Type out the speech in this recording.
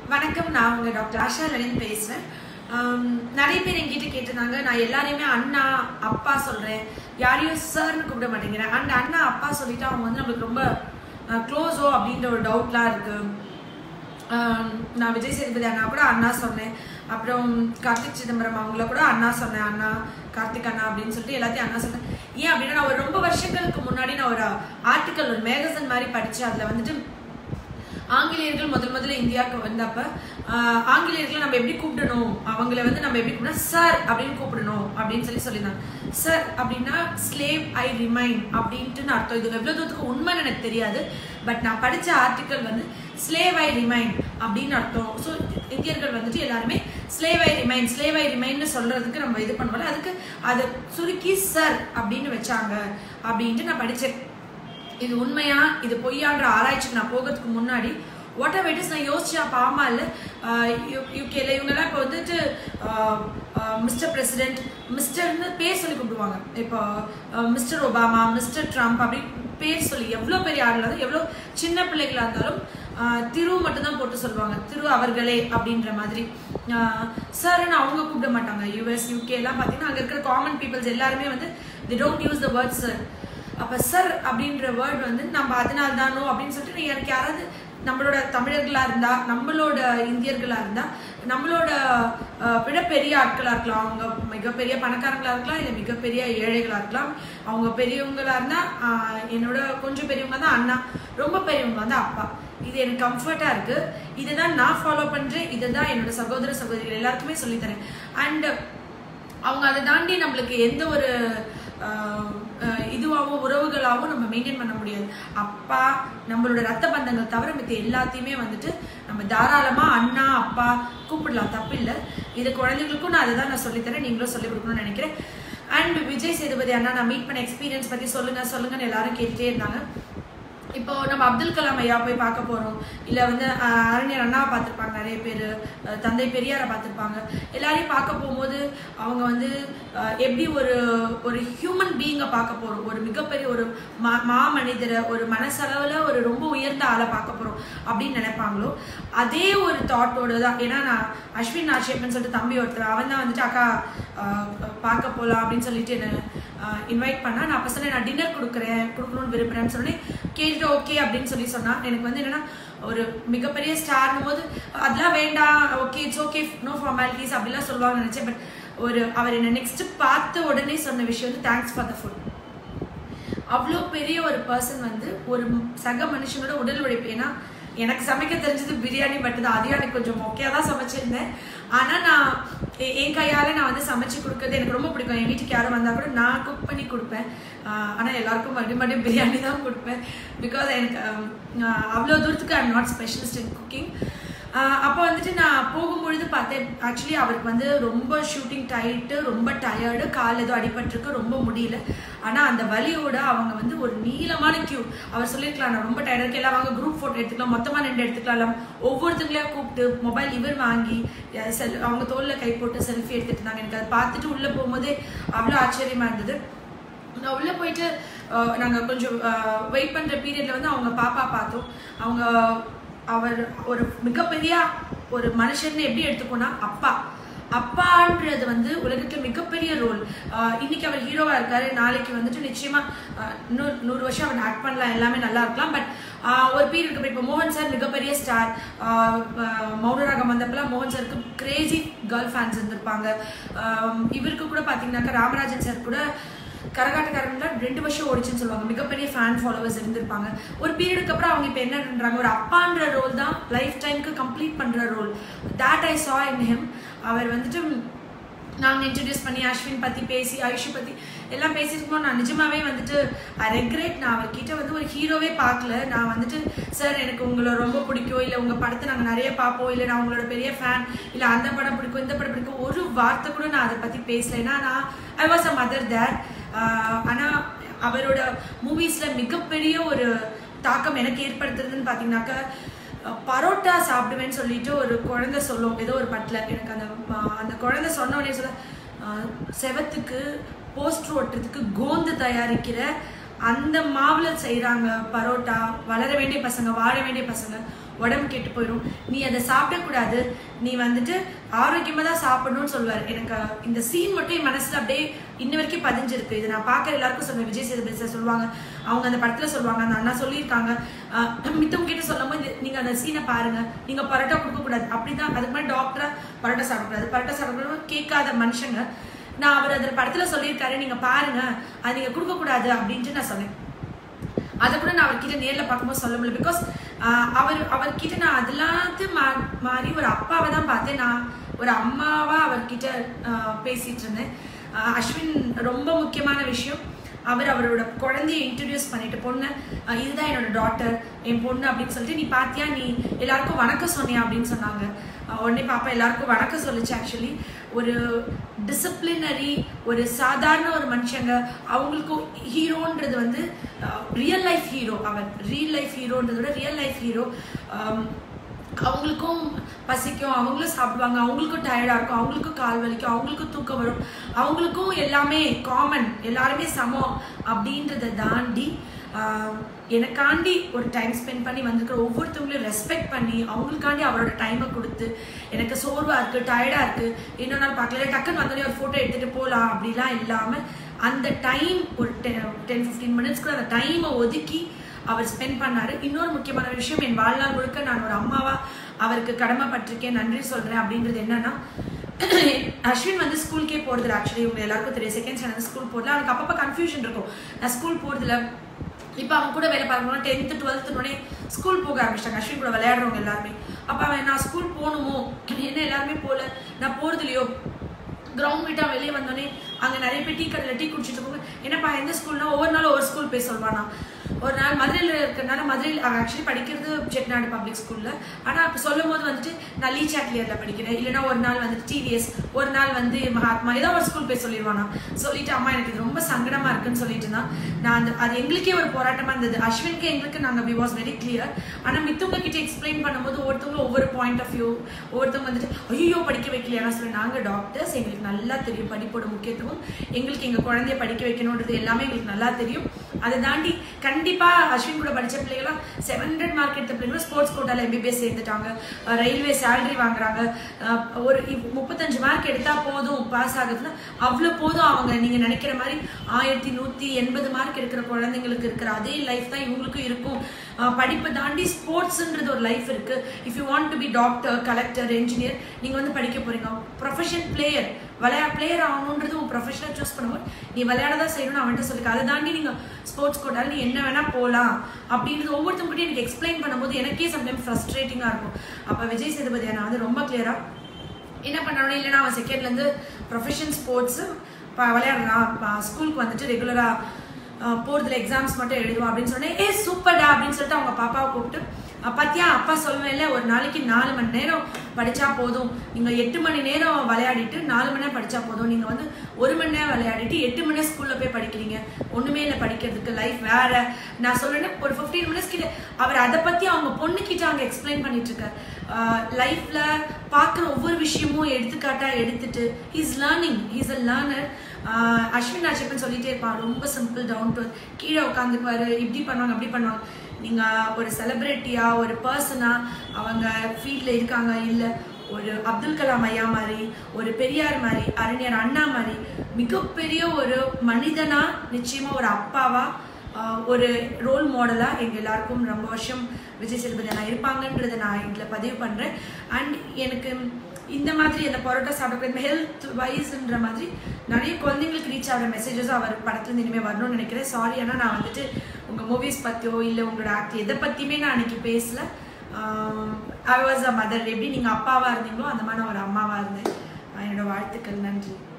வணக்கம் நான் உங்க டாக்டர் ஆஷா லலின் பேசுறேன் ஆம், நிறைய பேர் என்கிட்ட கேட்டிருந்தாங்க நான் எல்லாரையுமே அண்ணா அப்பா சொல்றேன் யாரையும் சார்னு கூப்பிட மாட்டேங்கிறேன் அண்ட் அண்ணா அப்பா சொல்லிட்டு அவங்க வந்து நம்மளுக்கு ரொம்ப க்ளோஸோ அப்படின்ற ஒரு டவுட்லாம் இருக்கு ஆம், நான் விஜய் சேதுபதி அண்ணா கூட அண்ணா சொன்னேன் அப்புறம் கார்த்திக் சிதம்பரம் அவங்கள கூட அண்ணா சொன்னேன் அண்ணா கார்த்திக் அண்ணா அப்படின்னு சொல்லிட்டு எல்லாத்தையும் அண்ணா சொன்னேன் ஏன் அப்படின்னா நான் ஒரு ரொம்ப வருஷங்களுக்கு முன்னாடி நான் ஒரு ஆர்டிக்கல் ஒரு மேகசன் மாதிரி படித்தேன் அதில் வந்துட்டு ஆங்கிலேயர்கள் முதல் முதல்ல இந்தியாவுக்கு வந்தப்ப ஆஹ், ஆங்கிலேயர்களை நம்ம எப்படி கூப்பிடணும் அவங்கள வந்து நம்ம எப்படி கூப்பிடணும் சார் அப்படின்னு கூப்பிடணும் அப்படின்னு சொல்லி சொல்லியிருந்தாங்க சார் அப்படின்னா ஸ்லேவ் ஐ ரிமைன் அப்படின்ட்டு அர்த்தம் இது எவ்வளோ தூரத்துக்கு உண்மைன்னு எனக்கு தெரியாது பட் நான் படித்த ஆர்டிக்கல் வந்து ஸ்லேவ் ஐ ரிமைன் அப்படின்னு அர்த்தம் ஸோ இந்தியர்கள் வந்துட்டு எல்லாருமே slave I remain slave I ரிமைன்னு சொல்றதுக்கு நம்ம இது பண்ணுவோம்ல அதுக்கு அதை சுருக்கி சார் அப்படின்னு வச்சாங்க அப்படின்ட்டு நான் படித்தேன் இது உண்மையா இது பொய்யான்ற ஆராய்ச்சிக்கு நான் போகிறதுக்கு முன்னாடி வாட் எவர் இட் இஸ் நான் யோசிச்சா பாமா இல்லை யூகேல இவங்கெல்லாம் இப்போ வந்துட்டு மிஸ்டர் பிரசிடென்ட் மிஸ்டர்னு பேர் சொல்லி கூப்பிடுவாங்க இப்போ மிஸ்டர் ஒபாமா மிஸ்டர் ட்ரம்ப் அப்படி பேர் சொல்லி எவ்வளோ பெரிய ஆள் இருந்தாலும் எவ்வளோ சின்ன பிள்ளைகளாக இருந்தாலும் ஆஹ், திரு மட்டும்தான் போட்டு சொல்லுவாங்க திரு அவர்களே அப்படின்ற மாதிரி சார்னு அவங்க கூப்பிட மாட்டாங்க யூஎஸ் யூகே எல்லாம் பார்த்தீங்கன்னா அங்கே இருக்கிற காமன் பீப்புள்ஸ் எல்லாருமே வந்து they don't use the word sir அப்ப சார் அப்படின்ற வேர்ட் வந்து நம்ம அதனால தானோ அப்படின்னு சொல்லிட்டு நீ எனக்கு யாராவது நம்மளோட தமிழர்களா இருந்தா நம்மளோட இந்தியர்களா இருந்தா நம்மளோட அஹ், விட பெரிய ஆட்களா இருக்கலாம் அவங்க மிகப்பெரிய பணக்காரங்களா இருக்கலாம் இல்ல மிகப்பெரிய ஏழைகளா இருக்கலாம் அவங்க பெரியவங்களா இருந்தா ஆஹ், என்னோட கொஞ்சம் பெரியவங்க தான் அண்ணா ரொம்ப பெரியவங்க வந்து அப்பா இது எனக்கு கம்ஃபர்ட்டா இருக்கு இதுதான் நான் ஃபாலோ பண்றேன் இதுதான் என்னோட சகோதர சகோதரிகள் எல்லாருக்குமே சொல்லித்தரேன் அண்ட் அவங்க அதை தாண்டி நம்மளுக்கு எந்த ஒரு ஆஹ், ஆஹ், இதுவாகவும் உறவுகளாகவும் நம்ம மெயின்டைன் பண்ண முடியாது அப்பா நம்மளோட ரத்த பந்தங்கள் தவிர மித்த எல்லாத்தையுமே வந்துட்டு நம்ம தாராளமா அண்ணா அப்பா கூப்பிடலாம் தப்பில்லை இது குழந்தைங்களுக்கும் நான் அதை தான் நான் சொல்லித்தரேன் நீங்களும் சொல்லிக் கொடுக்கணும்னு நினைக்கிறேன் அண்ட் விஜய் சேதுபதி அண்ணா நான் மீட் பண்ண எக்ஸ்பீரியன்ஸ் பத்தி சொல்லுங்க சொல்லுங்கன்னு எல்லாரும் கேட்டுட்டே இருந்தாங்க இப்போ நம்ம அப்துல் கலாம் ஐயா போய் பார்க்க போறோம் இல்ல வந்து ஆஹ், அறிஞர் அண்ணாவை பார்த்திருப்பாங்க நிறைய பேர் தந்தை பெரியாரை பார்த்திருப்பாங்க எல்லாரையும் பார்க்க போகும்போது அவங்க வந்து ஆஹ், எப்படி ஒரு ஒரு ஹியூமன் பீயிங்கை பார்க்க போறோம் ஒரு மிகப்பெரிய ஒரு மா மாமனிதரை ஒரு மனசளவுல ஒரு ரொம்ப உயர்ந்த ஆளை பார்க்க போறோம் அப்படின்னு நினைப்பாங்களோ அதே ஒரு தாட்டோட தான் ஏன்னா நான் அஸ்வின் ஆட்சேப்னு சொல்லிட்டு தம்பி ஒருத்தர் அவன் தான் வந்துட்டு அக்கா ஆஹ், பார்க்க போகலாம் அப்படின்னு சொல்லிட்டு என்ன இன்வைட் பண்ணா நான் அப்போ சொன்னேன் நான் டின்னர் கொடுக்குறேன் கொடுக்கணும்னு விரும்புறேன்னு சொன்னேன் கேட்டுட்டு ஓகே அப்படின்னு சொல்லி சொன்னா எனக்கு வந்து என்னன்னா ஒரு மிகப்பெரிய ஸ்டார்னும் போது அதெல்லாம் வேண்டாம் okay it's okay no formalities அப்படிலாம் சொல்லுவாங்கன்னு நினைச்சேன் பட் ஒரு அவர் என்ன நெக்ஸ்ட் பார்த்த உடனே சொன்ன விஷயம் வந்து தேங்க்ஸ் ஃபார் த ஃபுட் அவ்வளோ பெரிய ஒரு பர்சன் வந்து ஒரு சக மனுஷனோட உடல் உழைப்பு ஏன்னா எனக்கு சமைக்க தெரிஞ்சது பிரியாணி மட்டும்தான் அதையும் எனக்கு கொஞ்சம் மொக்கையாக தான் சமைச்சிருந்தேன் ஆனால் நான் எ- என் கையால் நான் வந்து சமைச்சு கொடுக்கறது எனக்கு ரொம்ப பிடிக்கும் என் வீட்டுக்கு யாரும் வந்தால் கூட நான் குக் பண்ணி கொடுப்பேன் ஆனால் எல்லாருக்கும் மறுபடியும் மறுபடியும் பிரியாணி தான் கொடுப்பேன் பிகாஸ் எனக்கு அவ்வளோ தூரத்துக்கு I'm not specialist in cooking அப்போ வந்துட்டு நான் போகும்பொழுது பார்த்தேன் ஆக்சுவலி அவருக்கு வந்து ரொம்ப ஷூட்டிங் டைட்டு ரொம்ப டயர்டு கால் ஏதோ அடிபட்டிருக்கு ரொம்ப முடியல ஆனால் அந்த வலியோட அவங்க வந்து ஒரு நீளமான கியூ அவர் சொல்லியிருக்கலாம் நான் ரொம்ப டயர்டாக இருக்கு எல்லாம் வாங்க குரூப் ஃபோட்டோ எடுத்துக்கலாம் மொத்தமாக ரெண்டு எடுத்துக்கலாம் எல்லாம் ஒவ்வொருத்தங்களையும் கூப்பிட்டு மொபைல் இவர் வாங்கி அஹ் செல் அவங்க தோளில் கை போட்டு செல்ஃபி எடுத்துட்டு இருந்தாங்க எனக்கு அதை பார்த்துட்டு உள்ளே போகும்போதே அவ்வளோ ஆச்சரியமா இருந்தது நான் உள்ளே போயிட்டு அஹ், நாங்க கொஞ்சம் வெயிட் பண்ற பீரியட்ல வந்து அவங்க பாப்பா பார்த்தோம் அவங்க அவர் ஒரு மிகப்பெரிய ஒரு மனுஷன் எப்படி எடுத்துக்கோனா அப்பா அப்பான்றது வந்து உலகத்துல மிகப்பெரிய ரோல் இன்னைக்கு அவர் ஹீரோவா இருக்காரு நாளைக்கு வந்துட்டு நிச்சயமா அஹ், நூறு நூறு வருஷம் அவர் ஆக்ட் பண்ணலாம் எல்லாமே நல்லா இருக்கலாம் பட் ஒரு பீரியட் இப்போ மோகன் சார் மிகப்பெரிய ஸ்டார் மௌனராகம் வந்தப்பெல்லாம் மோகன் சாருக்கு கிரேசி கேர்ள் ஃபேன்ஸ் இருந்திருப்பாங்க ஆஹ் இவருக்கு கூட பார்த்தீங்கன்னாக்கா ராமராஜன் சார் கூட கரகாட்டக்காரங்கள ரெண்டு வருஷம் ஓடிச்சுன்னு சொல்லுவாங்க மிகப்பெரிய ஃபேன் ஃபாலோவர்ஸ் இருந்திருப்பாங்க ஒரு பீரியடுக்கு அப்புறம் அவங்க இப்போ என்ன பண்றாங்க ஒரு அப்பான்ற ரோல் தான் லைஃப் டைம்க்கு கம்ப்ளீட் பண்ற role that I saw in him அவர் வந்துட்டு நாங்கள் இன்ட்ரடியூஸ் பண்ணி அஸ்வின் பற்றி பேசி ஆயுஷ் பற்றி எல்லாம் பேசியிருக்கோம் நான் நிஜமாவே வந்துட்டு ஐ ரெக்ரெட் நான் அவர்கிட்ட வந்து ஒரு ஹீரோவே பார்க்கல நான் வந்துட்டு சார் எனக்கு உங்களை ரொம்ப பிடிக்கும் இல்லை உங்கள் படத்தை நாங்கள் நிறைய பார்ப்போம் இல்லை நான் உங்களோட பெரிய ஃபேன் இல்லை அந்த படம் பிடிக்கும் இந்த படம் பிடிக்கும் ஒரு வார்த்தை கூட நான் அதை பற்றி பேசல ஏன்னா நான் I was a mother that ஆனால் அவரோட மூவிஸில் மிகப்பெரிய ஒரு தாக்கம் எனக்கு ஏற்படுத்துறதுன்னு பார்த்தீங்கன்னாக்கா அஹ் பரோட்டா சாப்பிடுவேன்னு சொல்லிட்டு ஒரு குழந்தை சொல்லும் ஏதோ ஒரு பட்டில் எனக்கு அந்த அஹ் அந்த குழந்தை சொன்ன உடனே சொல்ல அஹ் செவத்துக்கு போஸ்டர் ஓட்டுறதுக்கு கோந்து தயாரிக்கிற அந்த மாவுல செய்றாங்க பரோட்டா வளர வேண்டிய பசங்க வாழ வேண்டிய பசங்க உடம்பு கெட்டு போயிடும் நீ அதை சாப்பிடக்கூடாது நீ வந்துட்டு ஆரோக்கியமாக தான் சாப்பிடணும்னு சொல்லுவார் எனக்கு இந்த சீன் மட்டும் என் மனசில் அப்படியே இன்ன வரைக்கும் பதிஞ்சிருக்கு இது நான் பார்க்குற எல்லாருக்கும் சொல்லுவேன் விஜய் சேதுபதி சார் சொல்லுவாங்க அவங்க அந்த படத்தில் சொல்லுவாங்க அந்த அண்ணா சொல்லியிருக்காங்க ஆஹ் மித்தவங்க கிட்ட சொல்லும் போது நீங்கள் அந்த சீனை பாருங்க நீங்கள் பரோட்டா கொடுக்கக்கூடாது அப்படிதான் அதுக்கு மாதிரி டாக்டரா பரோட்டா சாப்பிடக்கூடாது பரோட்டா சாப்பிடக்கூடாது கேட்காத மனுஷங்க நான் அவர் அதில் படத்தில் சொல்லியிருக்காரு நீங்கள் பாருங்க அது நீங்கள் கொடுக்கக்கூடாது அப்படின்ட்டு நான் சொன்னேன் அதை கூட நான் அவர்கிட்ட நேரில் பார்க்கும்போது சொல்ல முடியல பிகாஸ் அவர் அவர்கிட்ட நான் அதெல்லாத்தையும் மா மாறி ஒரு அப்பாவை தான் பார்த்தேன் நான் ஒரு அம்மாவா அவர்கிட்ட ஆஹ் பேசிட்டு இருந்தேன் ஆஹ் அஸ்வின் ரொம்ப முக்கியமான விஷயம் அவர் அவரோட குழந்தைய இன்ட்ரடியூஸ் பண்ணிட்டு பொண்ணு ஆஹ் இதுதான் என்னோட டாட்டர் என் பொண்ணு அப்படின்னு சொல்லிட்டு நீ பாத்தியா நீ எல்லாருக்கும் வணக்கம் சொன்னியா அப்படின்னு சொன்னாங்க ஆஹ் உடனே பாப்பா எல்லாருக்கும் வணக்கம் சொல்லுச்சு ஆக்சுவலி ஒரு டிசிப்ளினரி ஒரு சாதாரண ஒரு மனுஷங்க அவங்களுக்கும் ஹீரோன்றது வந்து ரியல் லைஃப் ஹீரோ அவன் ரியல் லைஃப் ஹீரோன்றத விட ரியல் லைஃப் ஹீரோ அவங்களுக்கும் பசிக்கும் அவங்களும் சாப்பிடுவாங்க அவங்களுக்கும் டயர்டாக இருக்கும் அவங்களுக்கும் கால் வலிக்கும் அவங்களுக்கும் தூக்கம் வரும் அவங்களுக்கும் எல்லாமே காமன் எல்லாருமே சமம் அப்படின்றத தாண்டி ஆஹ், எனக்காண்டி ஒரு டைம் ஸ்பெண்ட் பண்ணி வந்திருக்கிற ஒவ்வொருத்தவங்களையும் ரெஸ்பெக்ட் பண்ணி அவங்களுக்காண்டி அவரோட டைமை கொடுத்து எனக்கு சோர்வாக இருக்குது டயர்டாக இருக்குது இன்னொரு நாள் பார்க்கல டக்குன்னு வந்தோடனே ஒரு ஃபோட்டோ எடுத்துகிட்டு போகலாம் அப்படிலாம் இல்லாமல் அந்த டைம் ஒரு டென் ஃபிஃப்டீன் மினிட்ஸ்க்கு அந்த டைமை ஒதுக்கி அவர் ஸ்பெண்ட் பண்ணாரு இன்னொரு முக்கியமான விஷயம் என் வாழ்நாள் முழுக்க நான் ஒரு அம்மாவா அவருக்கு கடமைப்பட்டிருக்கேன் நன்றி சொல்றேன் அப்படின்றது என்னன்னா அஸ்வின் வந்து ஸ்கூலுக்கே போறதில்ல ஆக்சுவலி உங்க எல்லாருக்கும் தெரியும் செகண்ட் ஸ்டாண்டர்ட் ஸ்கூல் போறதுல அவனுக்கு அப்பப்போ கன்ஃபியூஷன் இருக்கும் நான் ஸ்கூல் போறதில்ல இப்போ அவன் கூட வேலை பார்க்கணும் டென்த்து டுவெல்த்து உடனே ஸ்கூல் போக ஆரம்பிச்சிட்டாங்க அஸ்வின் கூட விளையாடுறவங்க எல்லாருமே அப்போ அவன் நான் ஸ்கூல் போகணுமோ என்ன எல்லாருமே போகல நான் போறது இல்லையோ கிரவுண்ட் விட்டா வெளியே வந்தோடனே அங்கே நிறைய பேர் டீ கடையில் டீ குடிச்சிட்டு போங்க என்னப்பா எந்த ஸ்கூல்னா ஒவ்வொரு நாளும் ஒவ்வொரு ஸ்கூல் போய் சொல்வானா ஒரு நாள் மதுரையில் இருக்கிறனால மதுரையில் அவன் ஆக்சுவலி படிக்கிறது செட்நாடு பப்ளிக் ஸ்கூலில் ஆனால் அப்போ சொல்லும் போது வந்துட்டு நான் லீ சாட்லியரில் படிக்கிறேன் இல்லைன்னா ஒரு நாள் வந்துட்டு டிவிஎஸ் ஒரு நாள் வந்து மகாத்மா ஏதோ ஒரு ஸ்கூல் போய் சொல்லிடுவானா சொல்லிட்டு அம்மா எனக்கு இது ரொம்ப சங்கடமாக இருக்குன்னு சொல்லிட்டு தான் நான் அந்த அது எங்களுக்கே ஒரு போராட்டமாக இருந்தது அஸ்வினுக்கு எங்களுக்கு நாங்கள் வி வாஸ் வெரி கிளியர் ஆனால் மித்தவங்க கிட்ட எக்ஸ்பிளைன் பண்ணும்போது ஒவ்வொருத்தவங்களும் ஒவ்வொரு பாயிண்ட் ஆஃப் வியூ ஒவ்வொருத்தவங்க வந்துட்டு ஐயோ படிக்க வைக்கலையா சொல்லி நாங்கள் டாக்டர்ஸ் எங்களுக்கு நல்லா தெரியும் படிப்போட முக்கியத்துவம் எங்களுக்கு எங்கள் குழந்தைய படிக்க வைக்கணுன்றது எல்லாமே எங்களுக்கு நல்லா தெரியும் அதை தாண்டி கண்டிப்பாக அஸ்வின் கூட படித்த பிள்ளைகளாம் செவன் ஹண்ட்ரட் மார்க் எடுத்த பிள்ளைங்களும் ஸ்போர்ட்ஸ் கோட்டாவில் எம்பிபிஎஸ் சேர்ந்துட்டாங்க ரயில்வே சேலரி வாங்குறாங்க அஹ் ஒரு இப்~ முப்பத்தஞ்சு மார்க் எடுத்தால் போதும் பாஸ் ஆகுதுன்னா அவ்வளோ போதும் அவங்க நீங்கள் நினைக்கிற மாதிரி ஆயிரத்தி நூற்றி எண்பது மார்க் எடுக்கிற குழந்தைங்களுக்கு இருக்கிற அதே லைஃப் தான் இவங்களுக்கும் இருக்கும் அஹ் படிப்பை தாண்டி ஸ்போர்ட்ஸ்ன்றது ஒரு லைஃப் இருக்கு if you want to be doctor collector engineer நீங்கள் வந்து படிக்க போறீங்க ப்ரொஃபஷன் பிளேயர் விளையா பிளேயர் ஆகணுன்றது உன் ப்ரொஃபஷனல் சூஸ் பண்ணும்போது நீ விளையாட தான் செய்யணும்னு அவன்கிட்ட சொல்லிக்க அதை தாண்டி நீங்கள் ஸ்போர்ட்ஸ் கோட்டால் நீ என்ன வேணா போகலாம் அப்படின்றது ஒவ்வொருத்தவங்ககிட்டயும் எனக்கு எக்ஸ்பிளைன் பண்ணும்போது எனக்கே சம்டைம் ஃப்ரஸ்ட்ரேட்டிங்காக இருக்கும் அப்போ விஜய் சேதுபதியை நான் வந்து ரொம்ப கிளியராக என்ன பண்ணணும் இல்லைன்னா அவன் செகண்ட்லேருந்து ப்ரொஃபஷன் ஸ்போர்ட்ஸு விளையாடுறான் ஸ்கூலுக்கு வந்துட்டு ரெகுலராக போகிறதுல எக்ஸாம்ஸ் மட்டும் எழுதுவான் அப்படின்னு சொன்னேன் ஏ சூப்பர்டா அப்படின்னு சொல்லிட்டு அவங்க பாப்பாவை கூப்பிட்டு "அஹ் பாத்தியா அப்பா சொல்லுவேன்ல ஒரு நாளைக்கு நாலு மணி நேரம் படிச்சா போதும் நீங்க எட்டு மணி நேரம் விளையாடிட்டு நாலு மணி நேரம் படிச்சா போதும் நீங்க வந்து ஒரு மணி நேரம் விளையாடிட்டு எட்டு மணி நேரம் ஸ்கூல்ல போய் படிக்கிறீங்க ஒண்ணுமே இல்லை படிக்கிறதுக்கு லைஃப் வேற நான் சொல்றேன் ஒரு ஃபிஃப்டீன் மினிட்ஸ் கிட்ட அவர் அதை பத்தி அவங்க பொண்ணு கிட்ட அங்க எக்ஸ்பிளைன் பண்ணிட்டு இருக்காரு லைஃப்ல பார்க்குற ஒவ்வொரு விஷயமும் எடுத்துக்காட்டா எடுத்துட்டு is learning is a learner Ashwin Nachiappan சொல்லிட்டே இருப்பான் ரொம்ப சிம்பிள் டவுன் டு கீழே உட்காந்துக்குவாரு இப்படி பண்ணுவாங்க அப்படி பண்ணுவாங்க நீங்க ஒரு செலிபிரிட்டியா ஒரு பர்சனா அவங்க ஃபீல்ட்ல இருக்காங்க இல்ல ஒரு அப்துல் கலாம் ஐயா மாதிரி ஒரு பெரியார் மாதிரி அறிஞர் அண்ணா மாதிரி மிகப்பெரிய ஒரு மனிதனா நிச்சயமா ஒரு அப்பாவா ஆஹ் ஒரு ரோல் மாடலா எங்க எல்லாருக்கும் ரொம்ப வருஷம் விஜய் சேதுபதி நான் இருப்பாங்கன்றதை நான் இதில் பதிவு பண்றேன் அண்ட் எனக்கு இந்த மாதிரி அந்த பரோட்டா சாப்பிட ஹெல்த் வைஸ்ன்ற மாதிரி நிறைய குழந்தைங்களுக்கு ரீச் ஆகிற மெசேஜஸ் அவர் படத்துல இனிமேல் வரணும்னு நினைக்கிறேன் சாரி ஆனால் நான் வந்துட்டு உங்க மூவிஸ் பத்தியோ இல்லை உங்களோட ஆக்ட் எதை பத்தியுமே நான் அன்னைக்கு பேசல ஐ வாஸ் அ மதர் எப்படி நீங்க அப்பாவா இருந்தீங்களோ அந்த மாதிரி நான் ஒரு அம்மாவா இருந்தேன் ஆஹ் என்னோட வாழ்த்துக்கள் நன்றி